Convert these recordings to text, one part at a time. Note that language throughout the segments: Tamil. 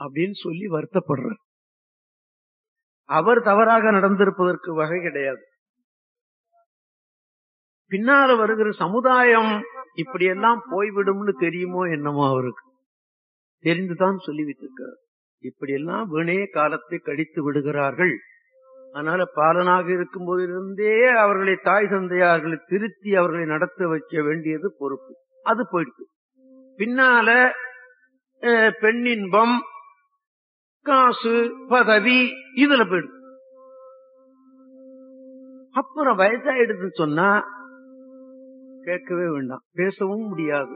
அப்படின்னு சொல்லி வருத்தப்படுறார் அவர் தவறாக நடந்திருப்பதற்கு வகை கிடையாது பின்னால வருகிற சமுதாயம் இப்படியெல்லாம் போய்விடும்னு தெரியுமோ என்னமோ அவருக்கு தெரிந்துதான் சொல்லி வைத்திருக்கிறார் இப்படியெல்லாம் வீணே காலத்தை கழித்து விடுகிறார்கள் அதனால பாலனாக இருக்கும் போதிலிருந்தே அவர்களை தாய் தந்தையார்களை திருத்தி அவர்களை நடத்த வைக்க வேண்டியது பொறுப்பு அது போயிடுச்சு பின்னால அஹ், பெண்ணின்பம் காசு பதவி இதுல போயிடுது அப்புறம் வயசாயிடுதுன்னு சொன்னா கேட்கவே வேண்டாம் பேசவும் முடியாது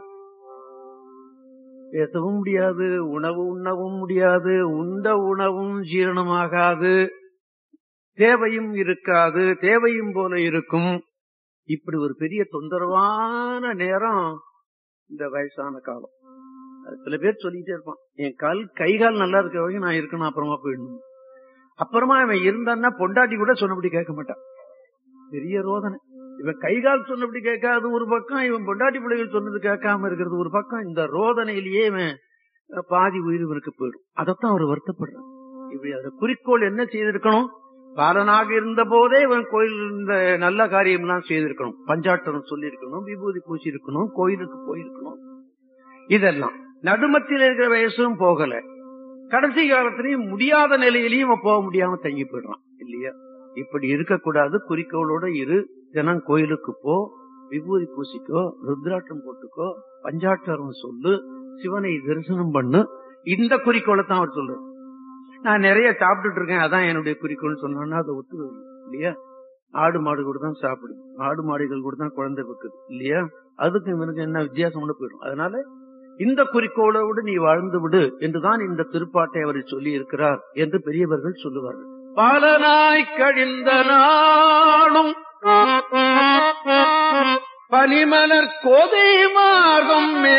பேசவும் முடியாது உணவு உண்ணவும் முடியாது உண்ட உணவும் ஜீரணமாகாது தேவையும் இருக்காது தேவையும் போல இருக்கும் இப்படி ஒரு பெரிய தொந்தரவான நேரம் இந்த வயசான காலம் அது சில பேர் சொல்லிட்டே இருப்பான் என் கால் கை கால் நல்லா இருக்க வரைக்கும் நான் இருக்கணும் அப்புறமா போயிடணும் அப்புறமா இவன் இருந்தான்னா பொண்டாட்டி கூட சொன்னபடி கேட்க மாட்டான் பெரிய ரோதனை இவன் கை கால் சொன்னபடி கேட்காது ஒரு பக்கம் இவன் பொண்டாட்டி பிள்ளைகள் சொன்னது கேட்காம இருக்கிறது ஒரு பக்கம் இந்த ரோதனையிலேயே இவன் அஹ், பாதி உயிர் இவனுக்கு போயிடும் அதைத்தான் அவர் வருத்தப்படுறார் இப்படி அந்த குறிக்கோள் என்ன செய்திருக்கணும் பாலனாக இருந்த போதே இவன் கோயில் இந்த நல்ல காரியம் எல்லாம் செய்திருக்கணும் பஞ்சாட்டம் சொல்லி இருக்கணும் விபூதி பூசி இருக்கணும் கோயிலுக்கு போயிருக்கணும் இதெல்லாம் நடுமத்தில் இருக்கிற வயசும் போகல கடைசி காலத்திலையும் முடியாத நிலையிலையும் இவன் போக முடியாம தங்கி போயிடுறான் இல்லையா இப்படி இருக்கக்கூடாது குறிக்கோளோட இரு தினம் கோயிலுக்கு போ விபூதி பூசிக்கோ ருத்ராட்டம் போட்டுக்கோ பஞ்சாட்சரம் சொல்லு சிவனை தரிசனம் பண்ணு இந்த குறிக்கோளை தான் அவர் சொல்றாரு நான் நிறைய சாப்பிட்டுட்டு இருக்கேன் அதான் என்னுடைய குறிக்கோள் சொன்னா அதை ஒத்து இல்லையா ஆடு மாடு கூட தான் சாப்பிடும் ஆடு மாடுகள் கூட தான் குழந்தை வைக்குது இல்லையா அதுக்கு இவனுக்கு என்ன வித்தியாசம்னு போயிடும் அதனால இந்த குறிக்கோளோடு நீ வாழ்ந்து விடு என்றுதான் இந்த திருப்பாட்டை அவர் சொல்லி இருக்கிறார் என்று பெரியவர்கள் சொல்லுவார்கள் பாலனாய் கழிந்த நாளும் பனிமலர் கோதை மார்பம்